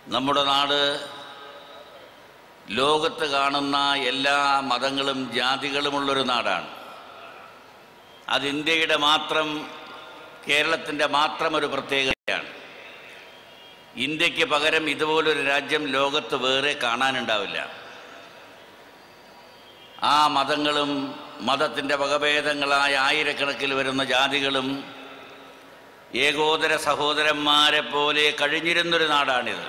നമ്മുടെ നാട് ലോകത്ത് കാണുന്ന എല്ലാ മതങ്ങളും ജാതികളുമുള്ളൊരു നാടാണ് അത് ഇന്ത്യയുടെ മാത്രം കേരളത്തിൻ്റെ മാത്രം ഒരു പ്രത്യേകതയാണ് ഇന്ത്യക്ക് പകരം ഇതുപോലൊരു രാജ്യം ലോകത്ത് വേറെ കാണാനുണ്ടാവില്ല ആ മതങ്ങളും മതത്തിൻ്റെ വകഭേദങ്ങളായ ആയിരക്കണക്കിൽ വരുന്ന ജാതികളും ഏകോദര സഹോദരന്മാരെ പോലെ കഴിഞ്ഞിരുന്നൊരു നാടാണിത്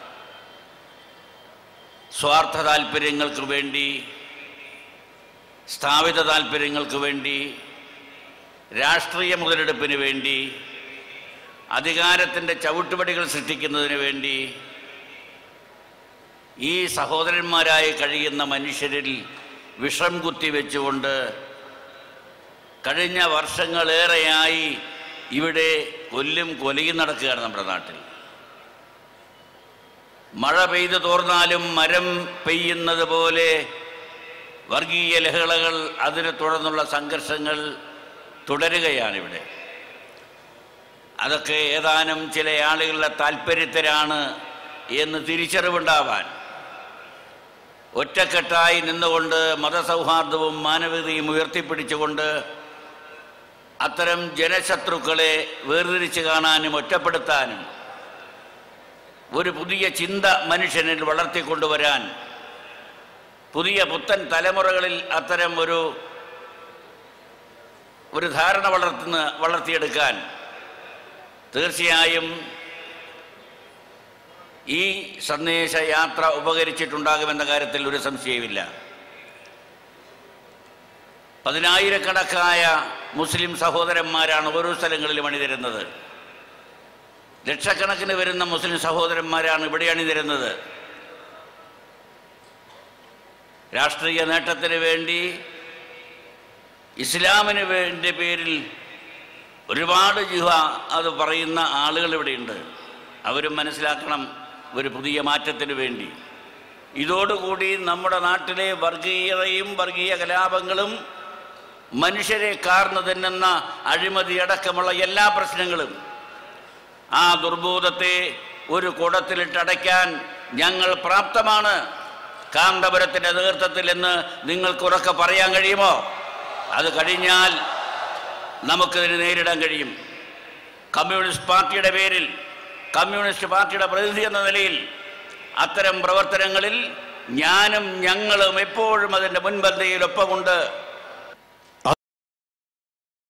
സ്വാർത്ഥ താല്പര്യങ്ങൾക്ക് വേണ്ടി സ്ഥാപിത താല്പര്യങ്ങൾക്ക് വേണ്ടി രാഷ്ട്രീയ മുതലെടുപ്പിന് വേണ്ടി അധികാരത്തിൻ്റെ ചവിട്ടുപടികൾ സൃഷ്ടിക്കുന്നതിന് വേണ്ടി ഈ സഹോദരന്മാരായി കഴിയുന്ന മനുഷ്യരിൽ വിഷം കുത്തിവെച്ചുകൊണ്ട് കഴിഞ്ഞ വർഷങ്ങളേറെയായി ഇവിടെ കൊല്ലും കൊലയും നടക്കുകയാണ് നമ്മുടെ നാട്ടിൽ മഴ പെയ്തു തോർന്നാലും മരം പെയ്യുന്നത് പോലെ വർഗീയ ലഹളകൾ അതിനെ തുടർന്നുള്ള സംഘർഷങ്ങൾ തുടരുകയാണിവിടെ അതൊക്കെ ഏതാനും ചില ആളുകളുടെ താല്പര്യത്തിലാണ് എന്ന് തിരിച്ചറിവുണ്ടാവാൻ ഒറ്റക്കെട്ടായി നിന്നുകൊണ്ട് മതസൗഹാർദ്ദവും മാനവികതയും ഉയർത്തിപ്പിടിച്ചുകൊണ്ട് അത്തരം ജനശത്രുക്കളെ വേർതിരിച്ച് കാണാനും ഒറ്റപ്പെടുത്താനും ഒരു പുതിയ ചിന്ത മനുഷ്യനിൽ വളർത്തിക്കൊണ്ടുവരാൻ പുതിയ പുത്തൻ തലമുറകളിൽ അത്തരം ഒരു ഒരു ധാരണ വളർത്തുന്ന വളർത്തിയെടുക്കാൻ തീർച്ചയായും ഈ സന്ദേശയാത്ര ഉപകരിച്ചിട്ടുണ്ടാകുമെന്ന കാര്യത്തിൽ ഒരു സംശയമില്ല പതിനായിരക്കണക്കായ മുസ്ലിം സഹോദരന്മാരാണ് ഓരോ സ്ഥലങ്ങളിലും അണിനിരുന്നത് ലക്ഷക്കണക്കിന് വരുന്ന മുസ്ലിം സഹോദരന്മാരാണ് ഇവിടെ അണിനിരുന്നത് രാഷ്ട്രീയ നേട്ടത്തിന് വേണ്ടി ഇസ്ലാമിന് വേണ്ടി പേരിൽ ഒരുപാട് ജിഹ അത് പറയുന്ന ആളുകൾ ഇവിടെയുണ്ട് അവരും മനസ്സിലാക്കണം ഒരു പുതിയ മാറ്റത്തിന് വേണ്ടി ഇതോടുകൂടി നമ്മുടെ നാട്ടിലെ വർഗീയതയും വർഗീയ കലാപങ്ങളും മനുഷ്യരെ കാർന്നു തിന്നുന്ന അഴിമതി അടക്കമുള്ള എല്ലാ പ്രശ്നങ്ങളും ആ ദുർബോധത്തെ ഒരു കുടത്തിലിട്ടടയ്ക്കാൻ ഞങ്ങൾ പ്രാപ്തമാണ് കാന്തപുരത്തിൻ്റെ നേതൃത്വത്തിൽ എന്ന് നിങ്ങൾക്ക് ഉറക്കെ പറയാൻ കഴിയുമോ അത് കഴിഞ്ഞാൽ നമുക്കിതിന് നേരിടാൻ കഴിയും കമ്മ്യൂണിസ്റ്റ് പാർട്ടിയുടെ പേരിൽ കമ്മ്യൂണിസ്റ്റ് പാർട്ടിയുടെ പ്രതിനിധി എന്ന നിലയിൽ അത്തരം പ്രവർത്തനങ്ങളിൽ ഞാനും ഞങ്ങളും എപ്പോഴും അതിൻ്റെ മുൻപന്തിയിൽ ഒപ്പമുണ്ട്